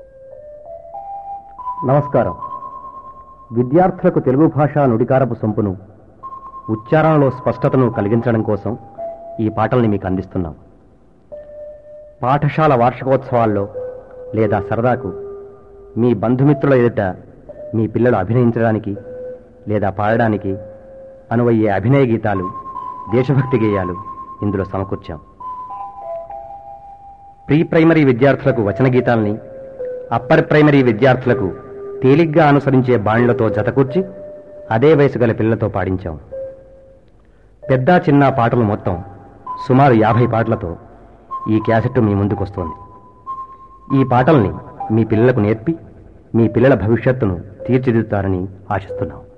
నమస్కారం విద్యార్థులకు తెలుగు భాషా నుడికారపు సొంపును ఉచ్చారణలో స్పష్టతను కలిగించడం కోసం ఈ పాటల్ని మీకు అందిస్తున్నాం పాఠశాల వార్షికోత్సవాల్లో లేదా సరదాకు మీ బంధుమిత్రుల ఎదుట మీ పిల్లలు అభినయించడానికి లేదా పాడడానికి అనువయ్యే అభినయ గీతాలు దేశభక్తి గేయాలు ఇందులో సమకూర్చాం ప్రీ ప్రైమరీ విద్యార్థులకు వచన గీతాల్ని అప్పర్ ప్రైమరీ విద్యార్థులకు తేలిగ్గా అనుసరించే బాణులతో జతకూర్చి అదే వయసు గల పిల్లలతో పాడించాం పెద్ద చిన్న పాటలు మొత్తం సుమారు యాభై పాటలతో ఈ క్యాసెట్ మీ ముందుకొస్తోంది ఈ పాటల్ని మీ పిల్లలకు నేర్పి మీ పిల్లల భవిష్యత్తును తీర్చిదిద్దుతారని ఆశిస్తున్నాం